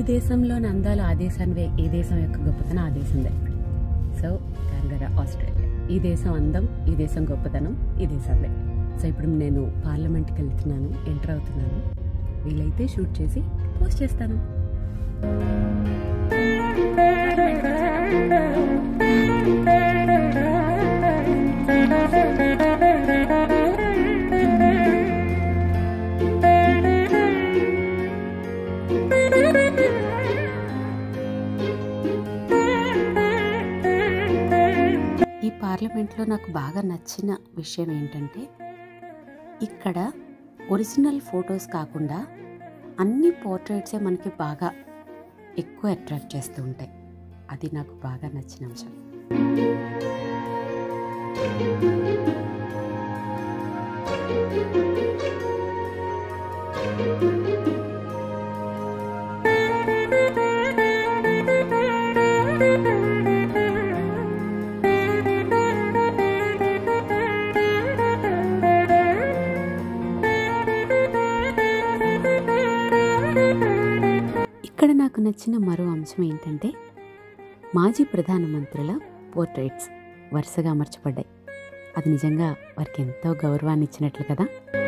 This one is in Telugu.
దేశంలోని అందాలు ఆ దేశానివే ఈ దేశం యొక్క గొప్పతనం ఆ దేశందే సో కాంగరా ఆస్ట్రేలియా ఈ దేశం అందం ఈ దేశం గొప్పతనం ఈ దేశందే సో ఇప్పుడు నేను పార్లమెంట్కి వెళ్తున్నాను ఎంటర్ అవుతున్నాను వీలైతే షూట్ చేసి పోస్ట్ చేస్తాను ఈ పార్లమెంట్లో నాకు బాగా నచ్చిన విషయం ఏంటంటే ఇక్కడ ఒరిజినల్ ఫొటోస్ కాకుండా అన్ని పోర్ట్రేట్సే మనకి బాగా ఎక్కువ అట్రాక్ట్ చేస్తూ ఉంటాయి అది నాకు బాగా నచ్చిన అంశం ఇక్కడ నాకు నచ్చిన మరో అంశం ఏంటంటే మాజీ ప్రధానమంత్రుల పోర్ట్రేట్స్ వరుసగా అమర్చబడ్డాయి అది నిజంగా వారికి ఎంతో గౌరవాన్ని ఇచ్చినట్లు కదా